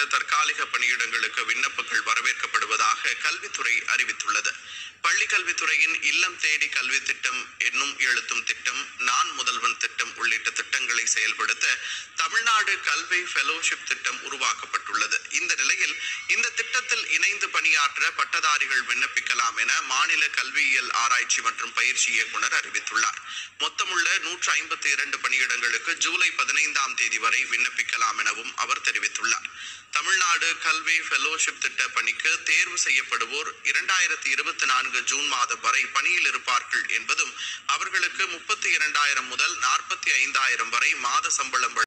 உள்ளிட்ட தற்காலிக பணியிடங்களுக்கு விண்ணப்பங்கள் வரவேற்கப்படுவதாக கல்வித்துறை அறிவித்துள்ளது பள்ளி கல்வித்துறையின் இல்லம் தேடி கல்வி திட்டம் என்னும் எழுத்தும் திட்டம் நான் முதல்வன் திட்டம் உள்ளிட்ட திட்டங்களை செயல்படுத்த தமிழ்நாடு கல்வி ஃபெலோஷிப் திட்டம் உருவாக்கப்பட்டுள்ளது இந்த நிலையில் இந்த திட்டத்தில் இணைந்து பணியாற்ற பட்டதாரிகள் விண்ணப்பிக்கலாம் என மாநில கல்வியியல் ஆராய்ச்சி மற்றும் பயிற்சி இயக்குனர் அறிவித்துள்ளார் மொத்தமுள்ள நூற்று ஐம்பத்தி இரண்டு பணியிடங்களுக்கு ஜூலை பதினைந்தாம் தேதி வரை விண்ணப்பிக்கலாம் எனவும் அவர் தெரிவித்துள்ளார் தமிழ்நாடு கல்வி ஃபெலோஷிப் திட்ட பணிக்கு தேர்வு செய்யப்படுவோர் இரண்டாயிரத்தி இருபத்தி நான்கு ஜூன் மாதம் வரை பணியில் இருப்பார்கள் என்பதும் அவர்களுக்கு முப்பத்தி இரண்டாயிரம் முதல் நாற்பத்தி ஐந்தாயிரம் வரை மாத சம்பளம்